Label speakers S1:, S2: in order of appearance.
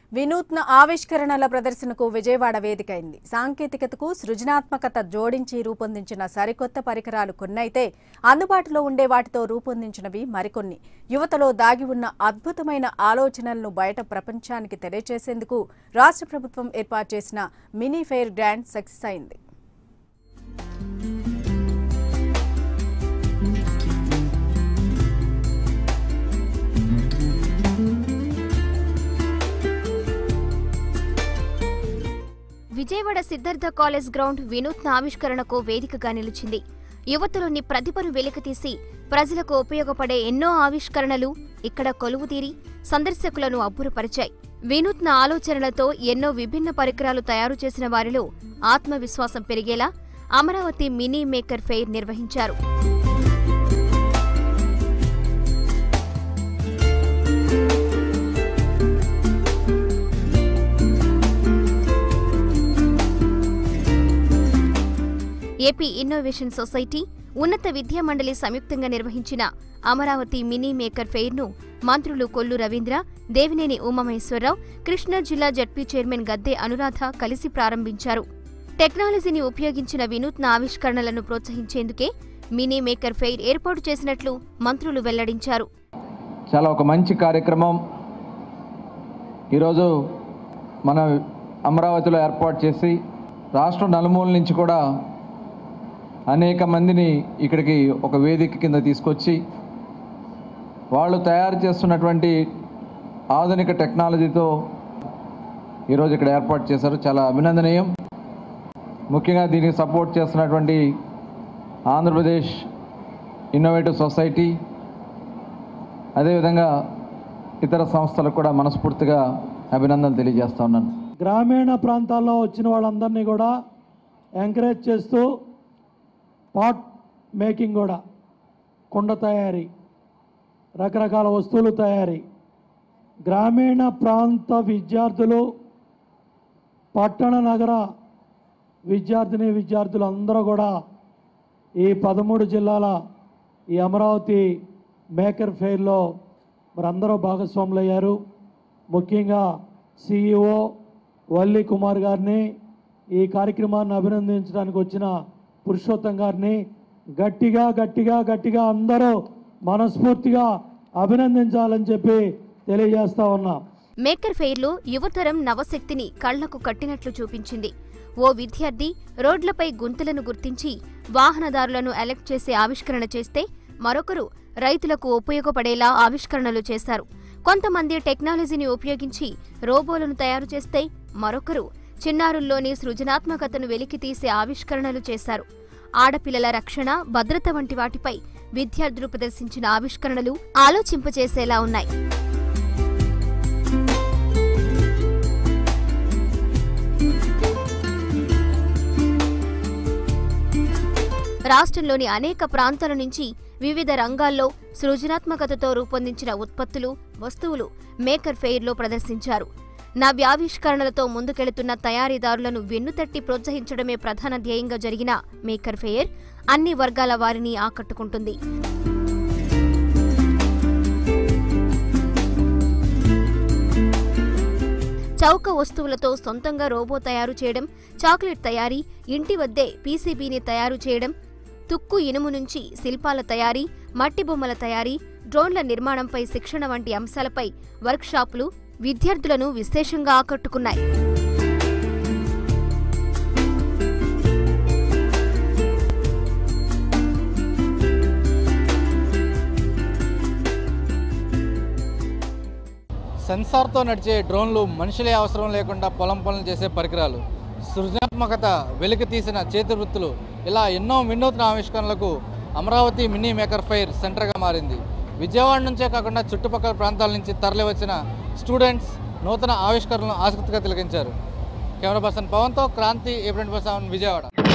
S1: వినూత్న ఆవిష్కరణల ప్రదర్శనకు విజయవాడ వేదికైంది సాంకేతికతకు సృజనాత్మకత జోడించి రూపొందించిన సరికొత్త పరికరాలు కొన్నైతే అందుబాటులో ఉండే వాటితో రూపొందించినవి మరికొన్ని యువతలో దాగి ఉన్న అద్భుతమైన ఆలోచనలను బయట ప్రపంచానికి తెలియజేసేందుకు రాష్ట్ర ప్రభుత్వం ఏర్పాటు చేసిన మినీ ఫెయిర్ గ్రాండ్ సక్సెస్ అయింది
S2: విజయవాడ సిద్ధార్థ కాలేజ్ గ్రౌండ్ వినూత్న ఆవిష్కరణకు వేదికగా నిలిచింది యువతలోని ప్రతిభను వెలికితీసి ప్రజలకు ఉపయోగపడే ఎన్నో ఆవిష్కరణలు ఇక్కడ కొలువుతీరి సందర్శకులను అబ్బురపరిచాయి వినూత్న ఆలోచనలతో ఎన్నో విభిన్న పరికరాలు తయారు చేసిన వారిలో ఆత్మవిశ్వాసం పెరిగేలా అమరావతి మినీ మేకర్ ఫెయిర్ నిర్వహించారు ఏపీ ఇన్నోవేషన్ సొసైటీ ఉన్నత విద్యా మండలి సంయుక్తంగా నిర్వహించిన అమరావతి మినీ మేకర్ ఫెయిర్ను మంత్రులు కొల్లు రవీంద్ర దేవినేని ఉమామహేశ్వరరావు కృష్ణా జిల్లా జడ్పీ చైర్మన్ గద్దె అనురాధ కలిసి ప్రారంభించారు టెక్నాలజీని ఉపయోగించిన వినూత్న ఆవిష్కరణలను ప్రోత్సహించేందుకే మినీ మేకర్ ఫెయిర్ ఏర్పాటు చేసినట్లు మంత్రులు వెల్లడించారు
S3: చాలా ఒక మంచి కార్యక్రమం ఈరోజు మన అమరావతిలో ఏర్పాటు చేసి రాష్ట్రం నలుమూల నుంచి కూడా అనేక మందిని ఇక్కడికి ఒక వేదిక కింద తీసుకొచ్చి వాళ్ళు తయారు చేస్తున్నటువంటి ఆధునిక టెక్నాలజీతో ఈరోజు ఇక్కడ ఏర్పాటు చేశారు చాలా అభినందనీయం ముఖ్యంగా దీనికి సపోర్ట్ చేస్తున్నటువంటి ఆంధ్రప్రదేశ్ ఇన్నోవేటివ్ సొసైటీ అదేవిధంగా ఇతర సంస్థలకు కూడా మనస్ఫూర్తిగా అభినందనలు తెలియజేస్తా ఉన్నాను
S4: గ్రామీణ ప్రాంతాల్లో వచ్చిన వాళ్ళందరినీ కూడా ఎంకరేజ్ చేస్తూ పాట్ మేకింగ్ కూడా కుండ తయారీ రకరకాల వస్తువులు తయారీ గ్రామీణ ప్రాంత విద్యార్థులు పట్టణ నగర విద్యార్థిని విద్యార్థులు అందరూ కూడా ఈ పదమూడు జిల్లాల ఈ అమరావతి మేకర్ ఫెయిర్లో మరి అందరూ భాగస్వాములు అయ్యారు ముఖ్యంగా సిఇఓ వల్లి కుమార్ గారిని ఈ కార్యక్రమాన్ని అభినందించడానికి వచ్చిన పురుషోత్తం గారిని గట్టిగా గట్టిగా గట్టిగా అందరూ మనస్ఫూర్తిగా అభినందించాలని చెప్పి తెలియజేస్తా ఉన్నాం
S2: మేకర్ ఫెయిర్లో యువతరం నవశక్తిని కళ్లకు కట్టినట్లు చూపించింది ఓ విద్యార్థి రోడ్లపై గుంతలను గుర్తించి వాహనదారులను అలర్ట్ చేసే ఆవిష్కరణ చేస్తే మరొకరు రైతులకు ఉపయోగపడేలా ఆవిష్కరణలు చేశారు కొంతమంది టెక్నాలజీని ఉపయోగించి రోబోలను తయారు చేస్తే మరొకరు చిన్నారుల్లోని సృజనాత్మకతను వెలికితీసే ఆవిష్కరణలు చేశారు ఆడపిల్లల రక్షణ భద్రత వంటి వాటిపై విద్యార్థులు ప్రదర్శించిన ఆవిష్కరణలు ఆలోచింపచేసేలా ఉన్నాయి రాష్ట్రంలోని అనేక ప్రాంతాల నుంచి వివిధ రంగాల్లో సృజనాత్మకతతో రూపొందించిన ఉత్పత్తులు వస్తువులు మేకర్ ఫెయిర్లో ప్రదర్శించారు నవ్యావిష్కరణలతో ముందుకెళుతున్న తయారీదారులను వెన్నుతట్టి ప్రోత్సహించడమే ప్రధాన ధ్యేయంగా జరిగిన మేకర్ ఫెయిర్ అన్ని వర్గాల వారిని ఆకట్టుకుంటుంది చౌక వస్తువులతో సొంతంగా రోబో తయారు చేయడం చాక్లెట్ తయారీ ఇంటి వద్దే పీసీబీని తయారు చేయడం తుక్కు ఇనుము నుంచి శిల్పాల తయారీ మట్టి బొమ్మల తయారీ డ్రోన్ల నిర్మాణంపై శిక్షణ వంటి అంశాలపై వర్క్షాపులు విద్యార్థులను విశేషంగా ఆకట్టుకున్నాయి
S5: సెన్సార్తో నడిచే డ్రోన్లు మనుషులే అవసరం లేకుండా పొలం పనులు చేసే పరికరాలు సృజనాత్మకత వెలికి తీసిన చేతి వృత్తులు ఇలా ఎన్నో వినూత్న ఆవిష్కరణలకు అమరావతి మినీ మేకర్ ఫైర్ సెంటర్గా మారింది విజయవాడ నుంచే కాకుండా చుట్టుపక్కల ప్రాంతాల నుంచి తరలివచ్చిన స్టూడెంట్స్ నూతన ఆవిష్కరణలను ఆసక్తిగా తిలకించారు కెమెరా పర్సన్ పవన్తో క్రాంతి ఏప్రిల్ పర్సన్ విజయవాడ